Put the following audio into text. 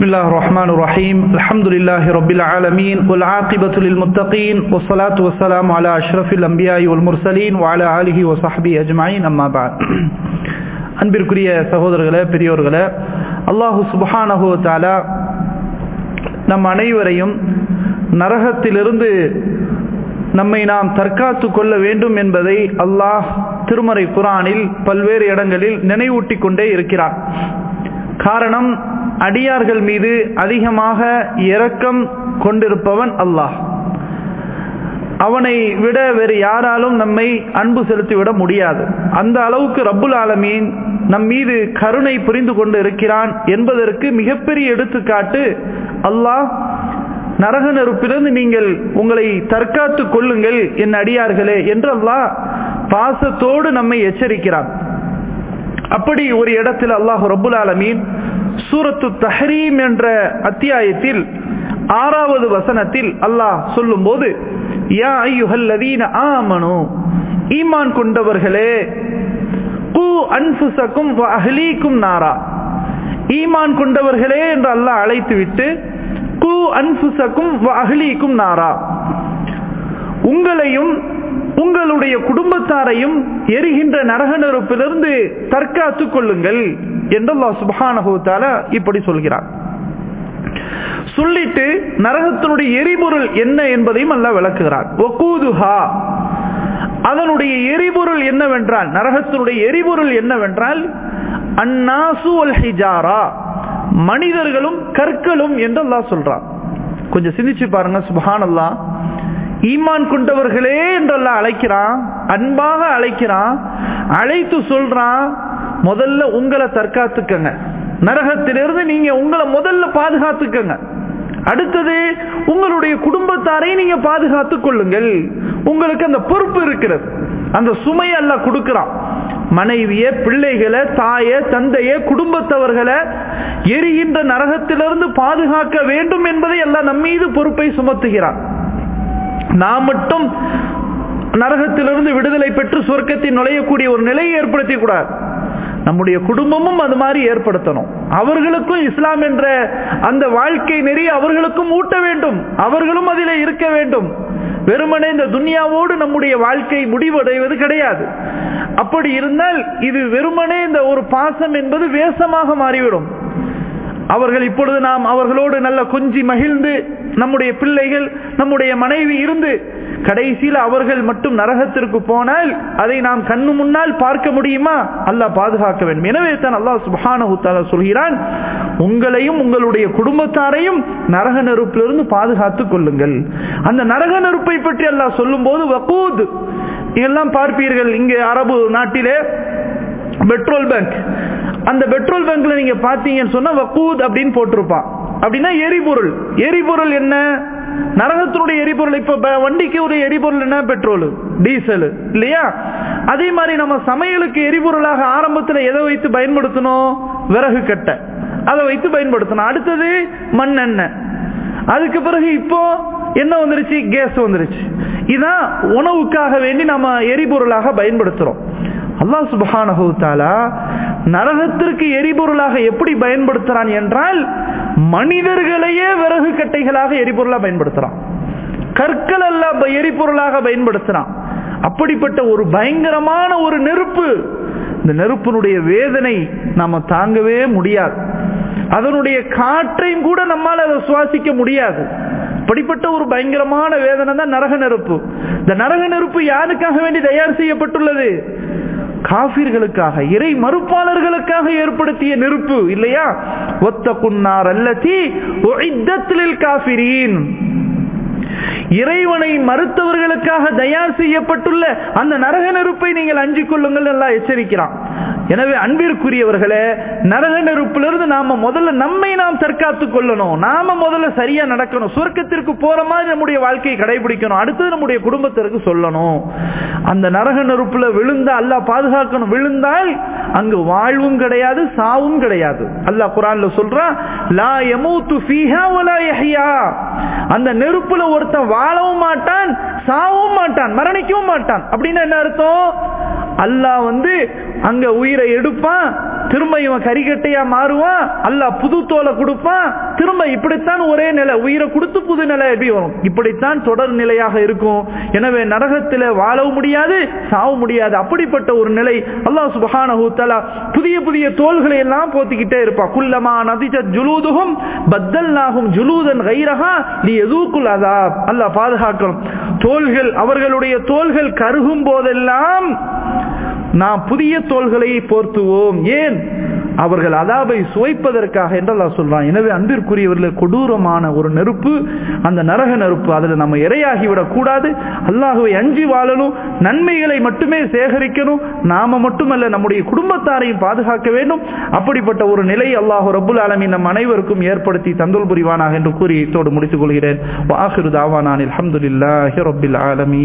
بسم الله الرحمن الرحيم الحمد لله رب العالمين والعاقبة للمتقين والصلاة والسلام على أشرف الأنبياء والمرسلين وعلى آله وصحبه أجمعين أما بعد அன்பிற்குரிய சகோதரர்களே பெரியோர்களே அல்லாஹு சுபஹானஹு தாலா நம் அனைவரையும் நரகத்திலிருந்து நம்மை நாம் தற்காத்து கொள்ள வேண்டும் என்பதை அல்லாஹ் திருமறை குரானில் பல்வேறு இடங்களில் நினைவூட்டி கொண்டே இருக்கிறார் காரணம் அடியார்கள் மீது அதிகமாக இரக்கம் கொண்டிருப்பவன் அல்லாஹ் அவனை விட வேறு யாராலும் நம்மை அன்பு செலுத்திவிட முடியாது அந்த அளவுக்கு ரப்புல் ஆலமீன் நம் மீது கருணை புரிந்து கொண்டு இருக்கிறான் என்பதற்கு மிகப்பெரிய எடுத்துக்காட்டு அல்லாஹ் நரக நெருப்பிலிருந்து நீங்கள் உங்களை தற்காத்து கொள்ளுங்கள் என் அடியார்களே என்று அல்லாஹ் பாசத்தோடு நம்மை எச்சரிக்கிறான் அப்படி ஒரு இடத்தில் அல்லாஹ் ரபுல் ஆலமீன் சூரத்து தஹரீம் என்ற அத்தியாயத்தில் ஆறாவது வசனத்தில் அல்லாஹ் சொல்லும் போது யா ஐயுஹல்லதீன ஆமனு ஈமான் கொண்டவர்களே கு அன்புசக்கும் அஹ்லீக்கும் நாரா ஈமான் கொண்டவர்களே என்று அல்லாஹ் அழைத்து விட்டு கு அன்புசக்கும் அஹ்லீக்கும் நாரா உங்களையும் உங்களுடைய குடும்பத்தாரையும் எரிகின்ற நரக நெருப்பிலிருந்து தற்காத்துக் கொள்ளுங்கள் என்று அல்லாஹ் சுபஹானஹூத்தால இப்படி சொல்கிறார் சொல்லிட்டு நரகத்தினுடைய எரிபொருள் என்ன என்பதையும் அல்ல விளக்குகிறார் ஒக்கூதுஹா அதனுடைய எரிபொருள் என்னவென்றால் நரகத்தினுடைய எரிபொருள் என்னவென்றால் அந்நாசு அல் ஹிஜாரா மனிதர்களும் கற்களும் என்று அல்லாஹ் சொல்றான் கொஞ்சம் சிந்திச்சு பாருங்க சுபஹான் அல்லா ஈமான் கொண்டவர்களே என்றெல்லாம் அழைக்கிறான் அன்பாக அழைக்கிறான் அழைத்து சொல்றான் முதல்ல உங்களை தற்காத்துக்கங்க நரகத்திலிருந்து நீங்க உங்களை முதல்ல பாதுகாத்துக்கங்க அடுத்தது உங்களுடைய குடும்பத்தாரை நீங்க பாதுகாத்துக் கொள்ளுங்கள் உங்களுக்கு அந்த பொறுப்பு இருக்கிறது அந்த சுமையை அல்ல கொடுக்கிறான் மனைவிய பிள்ளைகளை தாய தந்தைய குடும்பத்தவர்களை எரிகின்ற நரகத்திலிருந்து பாதுகாக்க வேண்டும் என்பதை எல்லாம் நம்மீது பொறுப்பை சுமத்துகிறான் நாம் மட்டும் நரகத்திலிருந்து விடுதலை பெற்று சொர்க்கத்தில் நுழையக்கூடிய ஒரு நிலையை ஏற்படுத்தி கூடாது நம்முடைய குடும்பமும் அது மாதிரி ஏற்படுத்தணும் அவர்களுக்கும் இஸ்லாம் என்ற அந்த வாழ்க்கை நெறி அவர்களுக்கும் ஊட்ட வேண்டும் அவர்களும் அதில் இருக்க வேண்டும் வெறுமனே இந்த துன்யாவோடு நம்முடைய வாழ்க்கை முடிவடைவது கிடையாது அப்படி இருந்தால் இது வெறுமனே இந்த ஒரு பாசம் என்பது வேசமாக மாறிவிடும் அவர்கள் இப்பொழுது நாம் அவர்களோடு நல்ல கொஞ்சி மகிழ்ந்து நம்முடைய பிள்ளைகள் நம்முடைய மனைவி இருந்து கடைசியில் அவர்கள் மட்டும் நரகத்திற்கு போனால் அதை நாம் கண்ணு முன்னால் பார்க்க முடியுமா அல்லாஹ் பாதுகாக்க வேண்டும் எனவே தான் அல்லாஹ் சுபான சொல்கிறான் உங்களையும் உங்களுடைய குடும்பத்தாரையும் நரக நெருப்பிலிருந்து பாதுகாத்துக் கொள்ளுங்கள் அந்த நரக நெருப்பை பற்றி அல்லாஹ் சொல்லும் போது வக்கூத் எல்லாம் பார்ப்பீர்கள் இங்கே அரபு நாட்டிலே பெட்ரோல் பேங்க் அந்த பெட்ரோல் பேங்க்ல நீங்க பாத்தீங்கன்னு சொன்னா வக்கூத் அப்படின்னு போட்டிருப்பான் அப்படின்னா எரிபொருள் எரிபொருள் என்ன நரகத்தினுடைய எரிபொருள் இப்ப வண்டிக்கு ஒரு எரிபொருள் என்ன பெட்ரோல் டீசல் இல்லையா அதே மாதிரி நம்ம சமையலுக்கு எரிபொருளாக ஆரம்பத்தில் எதை வைத்து பயன்படுத்தணும் விறகு கட்டை அதை வைத்து பயன்படுத்தணும் அடுத்தது மண்ணெண்ணெய் அதுக்கு பிறகு இப்போ என்ன வந்துருச்சு கேஸ் வந்துருச்சு இதான் உணவுக்காக வேண்டி நம்ம எரிபொருளாக பயன்படுத்துறோம் அல்லாஹ் சுபஹானஹூத்தாலா நரகத்திற்கு எரிபொருளாக எப்படி பயன்படுத்துறான் என்றால் மனிதர்களையே விறகு கட்டைகளாக எரிபொருளாக பயன்படுத்துறான் கற்கள் அல்ல எரிபொருளாக பயன்படுத்துறான் அப்படிப்பட்ட ஒரு பயங்கரமான ஒரு நெருப்பு இந்த நெருப்பினுடைய வேதனை நாம தாங்கவே முடியாது அதனுடைய காற்றையும் கூட நம்மால் அதை சுவாசிக்க முடியாது அப்படிப்பட்ட ஒரு பயங்கரமான வேதனை தான் நரக நெருப்பு இந்த நரக நெருப்பு யாருக்காக வேண்டி தயார் செய்யப்பட்டுள்ளது காபிர்களுக்காக இறை மறுப்பாளர்களுக்காக ஏற்படுத்திய நெருப்பு இல்லையா ஒத்த குன்னார் அல்லத்தி காபிரீன் இறைவனை மறுத்தவர்களுக்காக தயார் செய்யப்பட்டுள்ள அந்த நரக நெருப்பை நீங்கள் அஞ்சிக் கொள்ளுங்கள் எல்லாம் எச்சரிக்கிறான் எனவே அன்பிற்குரியவர்களே நரக நெருப்பிலிருந்து நாம முதல்ல நம்மை நாம் தற்காத்துக் கொள்ளணும் நாம முதல்ல சரியா நடக்கணும் சொர்க்கத்திற்கு போற மாதிரி நம்முடைய வாழ்க்கையை கடைபிடிக்கணும் அடுத்தது நம்முடைய குடும்பத்திற்கு சொல்லணும் அந்த நரக நெருப்புல விழுந்தா அல்லா பாதுகாக்கணும் விழுந்தால் அங்கு வாழ்வும் கிடையாது சாவும் கிடையாது அல்லாஹ் குரான்ல சொல்றான் லா யமூத்து ஃபீஹா வலா யஹ்யா அந்த நெருப்புல ஒருத்தன் வாழவும் மாட்டான் சாவும் மாட்டான் மரணிக்கவும் மாட்டான் அப்படின்னு என்ன அர்த்தம் அல்லாஹ் வந்து அங்க உயிரை எடுப்பான் திரும்ப இவன் கரிகட்டையா மாறுவான் அல்லாஹ் புது தோலை கொடுப்பான் திரும்ப இப்படித்தான் ஒரே நிலை உயிரை கொடுத்து புது நிலை எப்படி வரும் இப்படித்தான் தொடர் நிலையாக இருக்கும் எனவே நரகத்தில் வாழவும் முடியாது சாவும் முடியாது அப்படிப்பட்ட ஒரு நிலை அல்லாஹ் சுபஹானஹு தஆலா புதிய புதிய தோள்களை எல்லாம் போத்திக்கிட்டே இருப்பா குல்லமா நதிஜத் ஜுலூதுஹும் பத்தல்நாஹும் ஜுலூதன் கைரஹா லி யதூக்குல் அதாப் அல்லாஹ் பாதுகாக்கணும் தோள்கள் அவர்களுடைய தோள்கள் கருகும் போதெல்லாம் நாம் புதிய தோள்களை போர்த்துவோம் ஏன் அவர்கள் அதாபை சுவைப்பதற்காக என்று அல்லாஹ் சொல்றான் எனவே அன்பிற்குரியவர்கள் கொடூரமான ஒரு நெருப்பு அந்த நரக நெருப்பு அதில் நம்ம இரையாகிவிடக் கூடாது அல்லாஹுவை அஞ்சி வாழணும் நன்மைகளை மட்டுமே சேகரிக்கணும் நாம மட்டுமல்ல நம்முடைய குடும்பத்தாரையும் பாதுகாக்க வேண்டும் அப்படிப்பட்ட ஒரு நிலை அல்லாஹு ரபுல் ஆலமின் நம் அனைவருக்கும் ஏற்படுத்தி தந்தோல் புரிவானாக என்று கூறி இத்தோடு முடித்துக் கொள்கிறேன் வாஹிரு தாவானான் அல்ஹம்துலில்லாஹி ரப்பில் ஆலமீன்